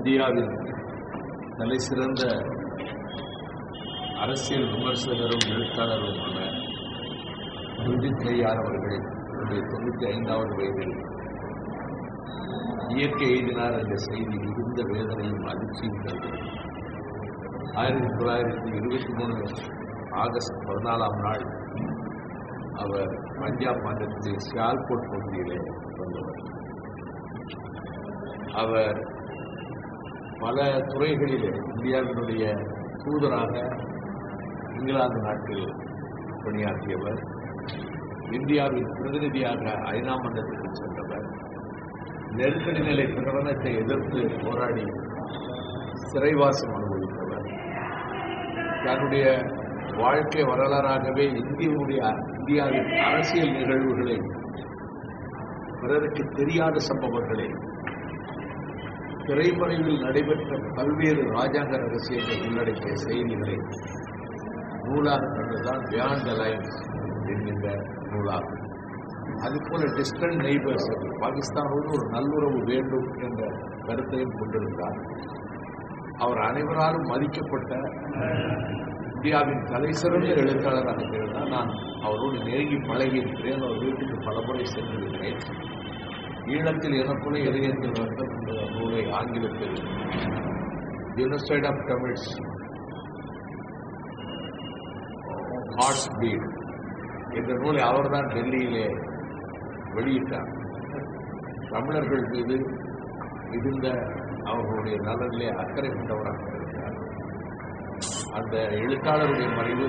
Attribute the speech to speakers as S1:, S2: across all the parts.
S1: இந்தியாவின் தலை சிறந்த அரசியல் விமர்சகரும் எழுத்தாளருமான குல்தீப் நய்யார் அவர்கள் தன்னுடைய தொண்ணூற்றி ஐந்தாவது வயதில் இயற்கை எய்தினார் என்ற செய்தி மிகுந்த வேதனையும் அதிர்ச்சியும் தருகிறது ஆயிரத்தி தொள்ளாயிரத்தி இருபத்தி மூணு ஆகஸ்ட் பதினாலாம் நாள் அவர் பஞ்சாப் மாநிலத்தில் சியால்கோட் பகுதியிலே வந்தவர் அவர் பல துறைகளிலே இந்தியாவினுடைய தூதராக இங்கிலாந்து நாட்டில் பணியாற்றியவர் இந்தியாவின் பிரதிநிதியாக ஐநா மன்றத்துக்கு சென்றவர் நெருக்கடி நிலை பிரகடனத்தை எதிர்த்து போராடி சிறைவாசம் அனுபவித்தவர் தன்னுடைய வாழ்க்கை வரலாறாகவே இந்தியாவுடைய இந்தியாவின் அரசியல் நிகழ்வுகளை பிறருக்கு தெரியாத சம்பவங்களை திரைமறைவில் நடைபெற்ற பல்வேறு ராஜாங்க ரகசியங்கள் உள்ளடக்கிய செய்திகளை நூலாக கண்டுதான் பியாண்ட் த லைன்ஸ் என்கின்ற நூலாகும் அதுபோல டிஸ்டன்ட் நெய்பர்ஸ் பாகிஸ்தானோடு ஒரு நல்லுறவு வேண்டும் என்ற கருத்தையும் கொண்டிருந்தார் அவர் அனைவராலும் மதிக்கப்பட்ட இந்தியாவின் தலை சிறந்த எழுத்தாளராக இருந்தால் நான் அவரோடு நெருங்கி பழகியிருக்கிறேன் அவர் வீட்டுக்கு பலமுறை சென்றிருக்கிறேன் ஈழத்தில் எனக்குள்ள இதயத்தில் வந்த இந்த நூலை ஆங்கிலத்தில் யுனைசைட் ஆஃப் தமிழ்ஸ் ஹார்ட்ஸ் பீட் என்ற நூலை அவர்தான் டெல்லியிலே வெளியிட்டார் தமிழர்கள் மீது மிகுந்த அவர்களுடைய நலனிலே அக்கறை கொண்டவராக இருக்கிறார் அந்த எழுத்தாளருடைய மறைவு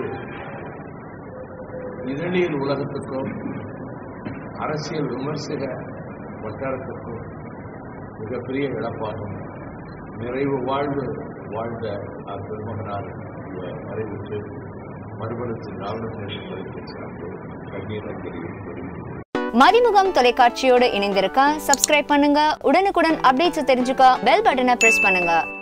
S1: இதழியல் உலகத்துக்கும் அரசியல் விமர்சக வட்டாரத்திற்கும் மிகப்பெரிய இழப்பாகும் நிறைவு வாழ்வு வாழ்ந்த அப்பெருமகனார் மறைவுக்கு மறுபலத்தின் நாவலும் நெருப்பதற்கு சார்ந்து கண்ணீர் அஞ்சலி தெரிவித்துள்ளது
S2: மதிமுகம் தொலைக்காட்சியோடு இணைந்திருக்க சப்ஸ்கிரைப் பண்ணுங்க உடனுக்குடன் அப்டேட்ஸ் தெரிஞ்சுக்க பெல் பட்டனை பிரஸ் பண்ணுங்க